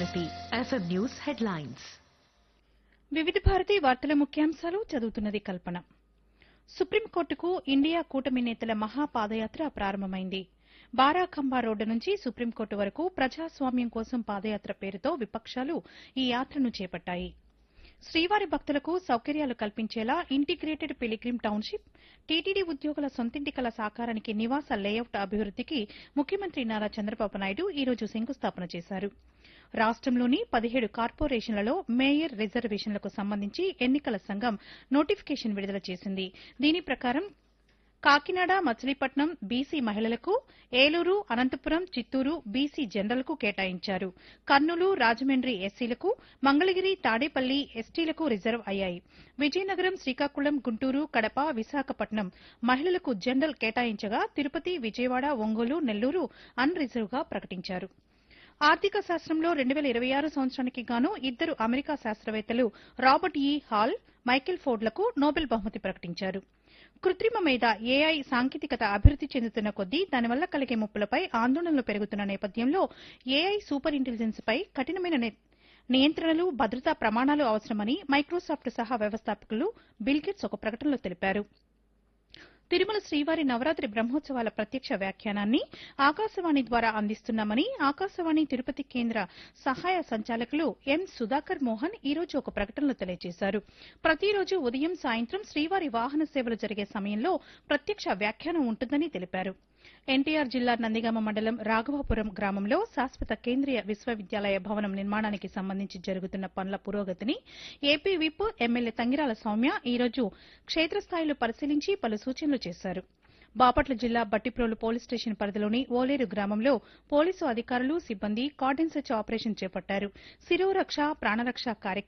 Bharati FM news headlines వివిధ భారతి వార్తల ముఖ్యాంశాలు చదువుతున్నది కల్పన సుప్రీంకోర్టుకు ఇండియా కూటమి నేతల మహాపాదయాత్ర ప్రారంభమైంది బారాఖంబా రోడ్డు నుంచి సుప్రీంకోర్టు వరకు ప్రజాస్వామ్యం కోసం పాదయాత్ర పేరుతో విపక్షాలు ఈ యాత్రను చేపట్టాయి శ్రీవారి భక్తులకు సౌకర్యాలు కల్పించేలా ఇంటిగ్రేటెడ్ పిలిగ్రిమ్ టౌన్షిప్ టీటీడీ ఉద్యోగుల సొంతింటి కల సాకారానికి నివాస లేఅవుట్ అభివృద్దికి ముఖ్యమంత్రి నారా చంద్రబాబు నాయుడు ఈ రోజు శంకుస్థాపన చేశారు రాష్టంలోని పదిహేడు కార్పొరేషన్లలో మేయర్ రిజర్వేషన్లకు సంబంధించి ఎన్నికల సంఘం నోటిఫికేషన్ విడుదల చేసింది దీని ప్రకారం కాకినాడ మచిలీపట్నం బీసీ మహిళలకు ఏలూరు అనంతపురం చిత్తూరు బీసీ జనరల్కు కేటాయించారు కర్నూలు రాజమండ్రి ఎస్సీలకు మంగళగిరి తాడేపల్లి ఎస్టీలకు రిజర్వ్ అయ్యాయి విజయనగరం శ్రీకాకుళం గుంటూరు కడప విశాఖపట్నం మహిళలకు జనరల్ కేటాయించగా తిరుపతి విజయవాడ ఒంగోలు నెల్లూరు అన్ రిజర్వ్గా ప్రకటించారు ఆర్థిక శాస్త్రంలో రెండు వేల ఇరవై ఆరు సంవత్సరానికి గాను ఇద్దరు అమెరికా శాస్త్రవేత్తలు రాబర్ట్ ఈ హాల్ మైకేల్ ఫోర్డ్లకు నోబెల్ బహుమతి ప్రకటించారు కృత్రిమ మీద ఏఐ సాంకేతికత అభివృద్ది చెందుతున్న కొద్దీ దానివల్ల కలిగే ముప్పులపై ఆందోళనలు పెరుగుతున్న నేపథ్యంలో ఏఐ సూపర్ ఇంటెలిజెన్స్ పై కఠినమైన ని- నియంత్రణలు భద్రతా ప్రమాణాలు అవసరమని మైక్రోసాఫ్ట్ సహా వ్యవస్థాపకులు బిల్గేట్స్ ఒక ప్రకటనలో తెలిపారు తిరుమల శ్రీవారి నవరాత్రి బ్రహ్మోత్సవాల ప్రత్యక్ష వ్యాఖ్యానాన్ని ఆకాశవాణి ద్వారా అందిస్తున్నామని ఆకాశవాణి తిరుపతి కేంద్ర సహాయ సంచాలకులు ఎం సుధాకర్ మోహన్ ఈ రోజు ఒక ప్రకటనలో తెలియజేశారు ప్రతిరోజు ఉదయం సాయంత్రం శ్రీవారి వాహన సేవలు జరిగే సమయంలో ప్రత్యక్ష వ్యాఖ్యానం ఉంటుందని తెలిపారు ఎన్టీఆర్ జిల్లా నందిగామ మండలం రాఘవాపురం గ్రామంలో శాశ్వత కేంద్రీయ విశ్వవిద్యాలయ భవనం నిర్మాణానికి సంబంధించి జరుగుతున్న పనుల పురోగతిని AP whip MLA Tangirala Soumya ఈ రోజు క్షేత్రస్థాయిలో పరిశీలించి పలు సూచనలు చేశారు బాపట్ల జిల్లా బట్టిప్రోలు పోలీస్ స్టేషన్ పరిధిలోని ఓలేరు గ్రామంలో పోలీసు అధికారులు సిబ్బంది కార్డన్ సెర్చ్ ఆపరేషన్ చేపట్టారు శిరోరక్ష ప్రాణరక్ష కార్యక్రమం